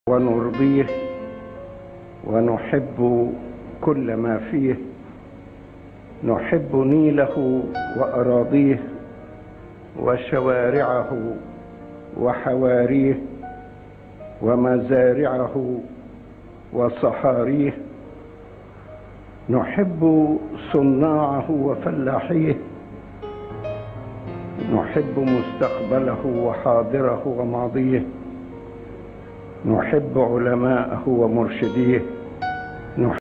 ونرضيه ونحب كل ما فيه نحب نيله واراضيه وشوارعه وحواريه ومزارعه وصحاريه نحب صناعه وفلاحيه نحب مستقبله وحاضره وماضيه نحب علماءه ومرشديه